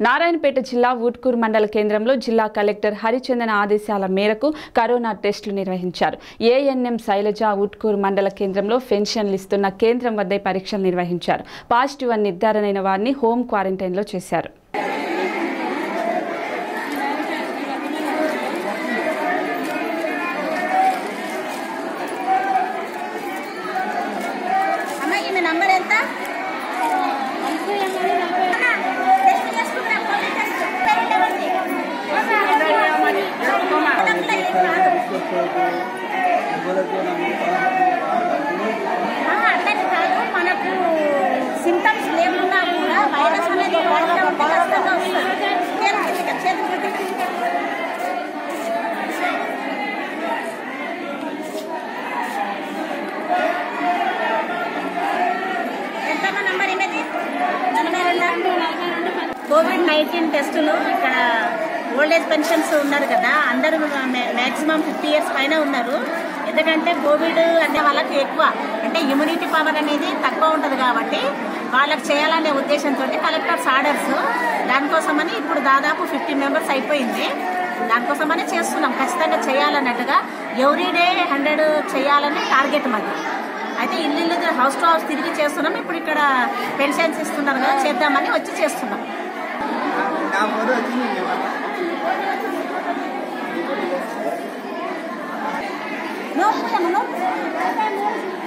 నారాయణపేట జిల్లా ఊట్కూరు మండల కేంద్రంలో జిల్లా కలెక్టర్ హరిచందన ఆదేశాల మేరకు కరోనా టెస్టులు నిర్వహించారు ఏఎన్ఎం శైలజ ఊట్కూరు మండల కేంద్రంలో పెన్షన్లు ఇస్తున్న కేంద్రం వద్దే పరీక్షలు నిర్వహించారు పాజిటివ్ అని నిర్ధారణ అయిన వారిని హోం క్వారంటైన్లో చేశారు అమ్మ ఈమె నంబర్ ఎంత టెస్ట్ చేసుకున్నా, కోవిడ్ టెస్ట్. పేరెంట్ ఎవరిది? అదంతా ఏం కాదు. ఆ, అట్లని కాదు మనకు సిమ్టమ్స్ లేకున్నా కూడా వైరస్ అనేది బాడీలో ఉంటే ఖచ్చితంగా వస్తుంది చేతులు కిందకి, చేతులు కిందకి. ఎంతమ్మా నంబర్ ఈమెది నలభై రెండు కోవిడ్ నైన్టీన్ టెస్టులు ఇక్కడ ఓల్డ్ ఏజ్ పెన్షన్స్ ఉన్నారు కదా అందరూ మ్యాక్సిమం ఫిఫ్టీ ఇయర్స్ పైన ఉన్నారు ఎందుకంటే కోవిడ్ అంటే వాళ్ళకి ఎక్కువ అంటే ఇమ్యూనిటీ పవర్ అనేది తక్కువ ఉంటుంది కాబట్టి వాళ్ళకి చేయాలనే ఉద్దేశంతో కలెక్టర్స్ ఆర్డర్స్ దానికోసమని ఇప్పుడు దాదాపు ఫిఫ్టీ మెంబర్స్ అయిపోయింది దానికోసమని చేస్తున్నాం ఖచ్చితంగా చేయాలన్నట్టుగా ఎవ్రీడే హండ్రెడ్ చేయాలని టార్గెట్ మాది అయితే ఇల్లు ఇల్లు హౌస్ టు హౌస్ తిరిగి చేస్తున్నాం ఇప్పుడు ఇక్కడ పెన్షన్స్ ఇస్తున్నారు కదా చేద్దామని వచ్చి చేస్తున్నాం నోపు నోపు